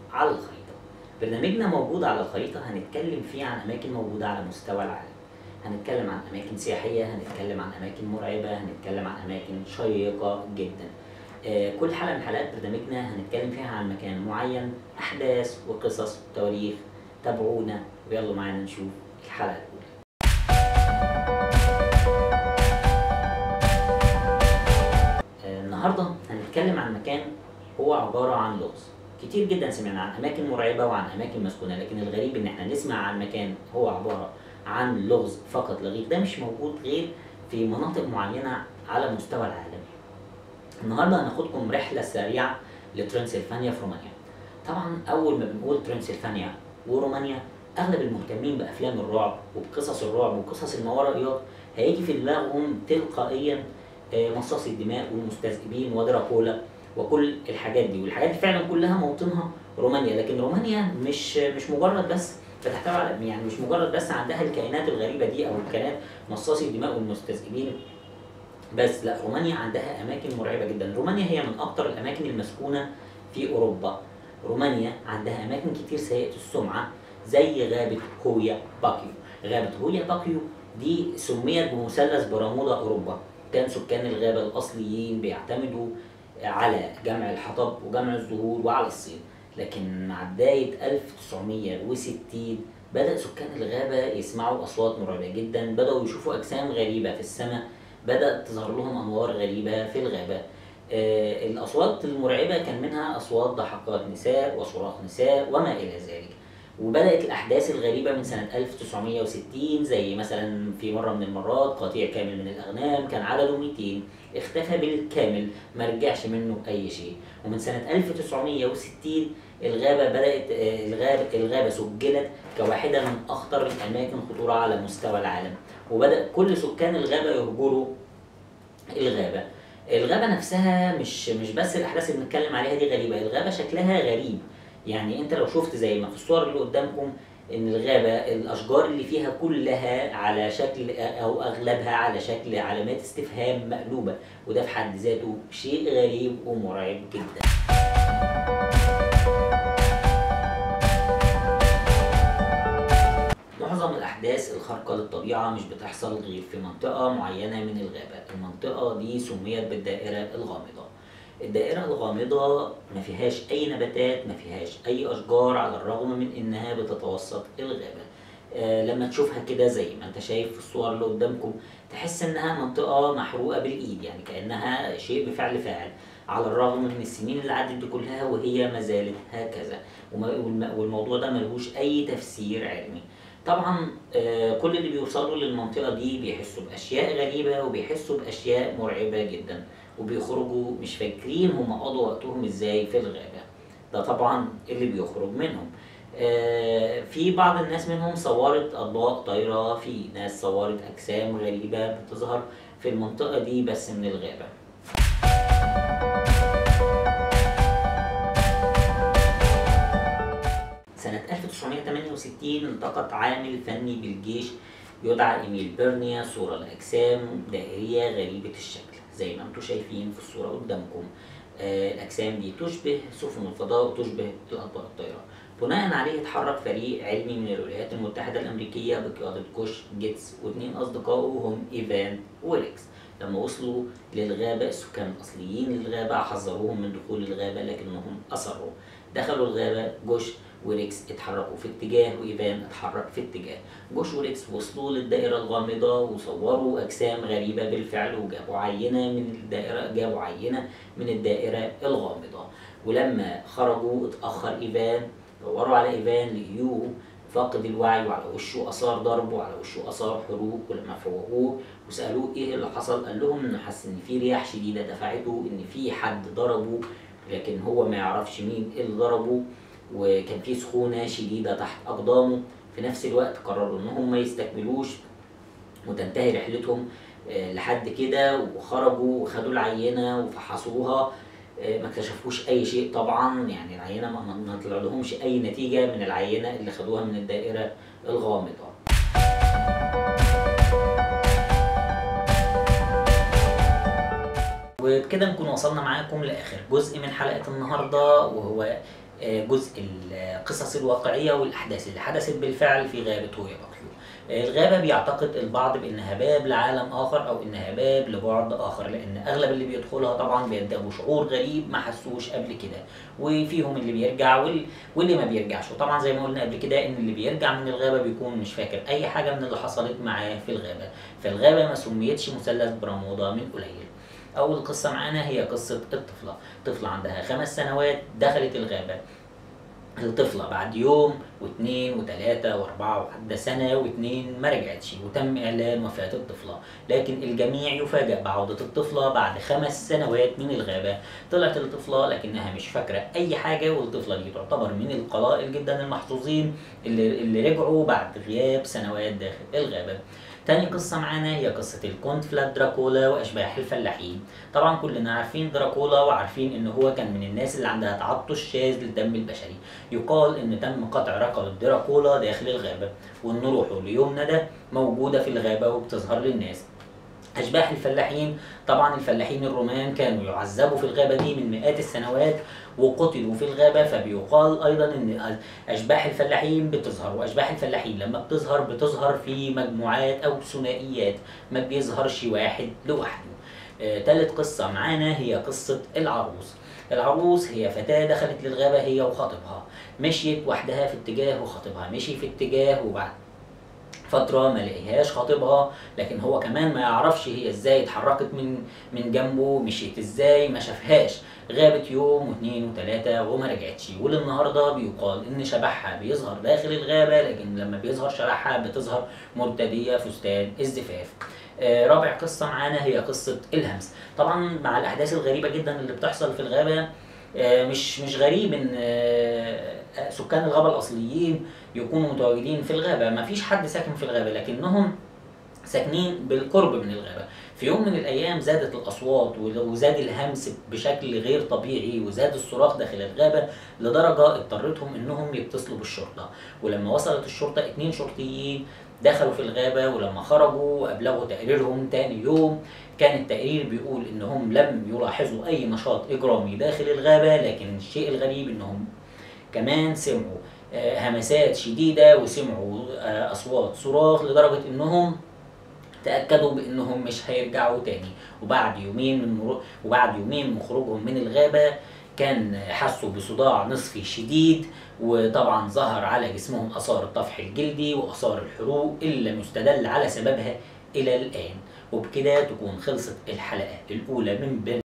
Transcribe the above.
على الخريطة برنامجنا موجود على الخريطة هنتكلم فيه عن أماكن موجودة على مستوى العالم هنتكلم عن أماكن سياحية هنتكلم عن أماكن مرعبة هنتكلم عن أماكن شيقة جدا آه، كل حلقة من حلقات برنامجنا هنتكلم فيها عن مكان معين أحداث وقصص وتواريخ تابعونا ويلا معانا نشوف الحلقة الأولى آه، النهارده هنتكلم عن مكان هو عبارة عن لغز كتير جدا سمعنا عن أماكن مرعبة وعن أماكن مسكونة لكن الغريب إن احنا نسمع عن مكان هو عبارة عن لغز فقط لا غير ده مش موجود غير في مناطق معينة على مستوى العالم النهارده هناخدكم رحلة سريعة لترانسلفانيا في رومانيا طبعا أول ما بنقول ترانسلفانيا ورومانيا أغلب المهتمين بأفلام الرعب وبقصص الرعب وقصص الماورائيات هيجي في دماغهم تلقائيا آه، مصاصي الدماء والمستذئبين ودراكولا وكل الحاجات دي والحاجات دي فعلا كلها موطنها رومانيا لكن رومانيا مش مش مجرد بس بتحتوي على يعني مش مجرد بس عندها الكائنات الغريبه دي او الكائنات مصاصي الدماء والمستذئبين بس لا رومانيا عندها اماكن مرعبه جدا رومانيا هي من اكتر الاماكن المسكونه في اوروبا رومانيا عندها اماكن كتير سيئه السمعه زي غابه هويا باكيو غابه هويا باكيو دي سميت بمثلث برمودا اوروبا كان سكان الغابه الاصليين بيعتمدوا على جمع الحطب وجمع الزهور وعلى الصيد لكن مع بداية 1960 بدأ سكان الغابة يسمعوا أصوات مرعبة جدا بدأوا يشوفوا أجسام غريبة في السماء بدأت تظهر لهم أنوار غريبة في الغابة آه، الأصوات المرعبة كان منها أصوات ضحكات نساء وصراخ نساء وما إلى ذلك وبدأت الأحداث الغريبة من سنة 1960 زي مثلا في مرة من المرات قطيع كامل من الأغنام كان عدده 200 اختفى بالكامل ما رجعش منه أي شيء ومن سنة 1960 الغابة بدأت آه، الغابة الغابة سجلت كواحدة من أخطر الأماكن خطورة على مستوى العالم وبدأ كل سكان الغابة يهجروا الغابة الغابة نفسها مش مش بس الأحداث اللي بنتكلم عليها دي غريبة الغابة شكلها غريب يعني انت لو شفت زي ما في الصور اللي قدامكم ان الغابة الاشجار اللي فيها كلها على شكل او اغلبها على شكل علامات استفهام مقلوبة وده في حد ذاته شيء غريب ومرعب جدا معظم الأحداث الخارقة للطبيعة مش بتحصل غير في منطقة معينة من الغابة المنطقة دي سميت بالدائرة الغامضة الدائرة الغامضة ما فيهاش أي نباتات ما فيهاش أي أشجار على الرغم من إنها بتتوسط الغابة آه لما تشوفها كده زي ما انت شايف في الصور اللي قدامكم تحس انها منطقة محروقة بالايد يعني كأنها شيء بفعل فاعل على الرغم من السنين اللي عدت دي كلها وهي ما زالت هكذا وما- والم- والموضوع ده ملهوش اي تفسير علمي طبعا آه، كل اللي بيوصلوا للمنطقة دي بيحسوا بأشياء غريبة وبيحسوا بأشياء مرعبة جدا وبيخرجوا مش فاكرين هم قضوا وقتهم ازاي في الغابة ده طبعا اللي بيخرج منهم آه، في بعض الناس منهم صورت أضواء طايرة في ناس صورت أجسام غريبة بتظهر في المنطقة دي بس من الغابة سنة 1968 التقط عامل فني بالجيش يدعى إيميل بيرنيا صورة لأجسام دائرية غريبة الشكل زي ما انتم شايفين في الصورة قدامكم آه، الأجسام دي تشبه سفن الفضاء وتشبه الأطباق الطايرة بناء عليه اتحرك فريق علمي من الولايات المتحدة الأمريكية بقيادة كوش جيتس واثنين أصدقائه هم إيفان وإليكس لما وصلوا للغابة السكان الأصليين للغابة حذروهم من دخول الغابة لكنهم أصروا دخلوا الغابة جوش وريكس اتحركوا في اتجاه وإيفان اتحرك في اتجاه جوش وريكس وصلوا للدائرة الغامضة وصوروا أجسام غريبة بالفعل وجابوا عينة من الدائرة جابوا عينة من الدائرة الغامضة ولما خرجوا اتأخر إيفان دوروا على إيفان لقيوه فاقد الوعي وعلى وشه آثار ضرب وعلى وشه آثار حروق ولما فوقوه وسألوه إيه اللي حصل قال لهم إنه حس إن في رياح شديدة دفعته إن في حد ضربه لكن هو ما يعرفش مين اللي ضربه وكان في سخونة شديدة تحت أقدامه في نفس الوقت قرروا إن هم ما يستكملوش وتنتهي رحلتهم آه، لحد كده وخرجوا وخدوا العينة وفحصوها آه، ما اكتشفوش أي شيء طبعا يعني العينة ما, ما ما طلع لهمش أي نتيجة من العينة اللي خدوها من الدائرة الغامضة وبكده نكون وصلنا معاكم لاخر جزء من حلقه النهارده وهو آه، جزء القصص الواقعية والأحداث اللي حدثت بالفعل في غابة هويا باكيو الغابة بيعتقد البعض بأنها باب لعالم آخر أو إنها باب لبعد آخر لأن أغلب اللي بيدخلها طبعا بينتابوا شعور غريب ما حسوش قبل كده وفيهم اللي بيرجع وال... واللي ما بيرجعش وطبعا زي ما قلنا قبل كده إن اللي بيرجع من الغابة بيكون مش فاكر أي حاجة من اللي حصلت معاه في الغابة فالغابة ما سميتش مثلث برمودا من قليل أول قصة معانا هي قصة الطفلة طفلة عندها خمس سنوات دخلت الغابة الطفلة بعد يوم واثنين وثلاثة وأربعة وعدى سنة واثنين ما رجعتش وتم إعلان وفاة الطفلة لكن الجميع يفاجأ بعودة الطفلة بعد خمس سنوات من الغابة طلعت الطفلة لكنها مش فاكرة أي حاجة والطفلة دي تعتبر من القلائل جدا المحظوظين اللي, اللي رجعوا بعد غياب سنوات داخل الغابة تاني قصة معانا هي قصة الكونت فلاد دراكولا وأشباح الفلاحين طبعا كلنا عارفين دراكولا وعارفين إن هو كان من الناس اللي عندها تعطش شاذ للدم البشري يقال إن تم قطع رقبة دراكولا داخل الغابة وإن روحه ليومنا ده موجودة في الغابة وبتظهر للناس أشباح الفلاحين طبعا الفلاحين الرومان كانوا يعذبوا في الغابة دي من مئات السنوات وقتلوا في الغابة فبيقال أيضا إن أشباح الفلاحين بتظهر وأشباح الفلاحين لما بتظهر بتظهر في مجموعات أو ثنائيات ما بيظهرش واحد لوحده آه، تالت قصة معانا هي قصة العروس العروس هي فتاة دخلت للغابة هي وخطيبها مشيت وحدها في اتجاه وخطيبها مشي في اتجاه وبعد فترة ما لقيهاش خاطبها لكن هو كمان ما يعرفش هي ازاي اتحركت من من جنبه مشيت ازاي ما شافهاش غابت يوم واثنين وثلاثة وما رجعتش وللنهاردة بيقال ان شبحها بيظهر داخل الغابة لكن لما بيظهر شبحها بتظهر مرتدية فستان الزفاف آه، رابع قصة معانا هي قصة الهمس طبعا مع الأحداث الغريبة جدا اللي بتحصل في الغابة آه، مش مش غريب ان آه، سكان الغابة الأصليين يكونوا متواجدين في الغابة ما فيش حد ساكن في الغابة لكنهم ساكنين بالقرب من الغابة في يوم من الأيام زادت الأصوات وزاد الهمس بشكل غير طبيعي وزاد الصراخ داخل الغابة لدرجة اضطرتهم إنهم يتصلوا بالشرطة ولما وصلت الشرطة اتنين شرطيين دخلوا في الغابة ولما خرجوا وأبلغوا تقريرهم تاني يوم كان التقرير بيقول إنهم لم يلاحظوا أي نشاط إجرامي داخل الغابة لكن الشيء الغريب إنهم كمان سمعوا آه، همسات شديدة وسمعوا آه، أصوات صراخ لدرجة إنهم تأكدوا بإنهم مش هيرجعوا تاني وبعد يومين من مرو... وبعد يومين من خروجهم من الغابة كان حسوا بصداع نصفي شديد وطبعا ظهر على جسمهم آثار الطفح الجلدي وآثار الحروق اللي لم يستدل على سببها إلى الآن وبكده تكون خلصت الحلقة الأولى من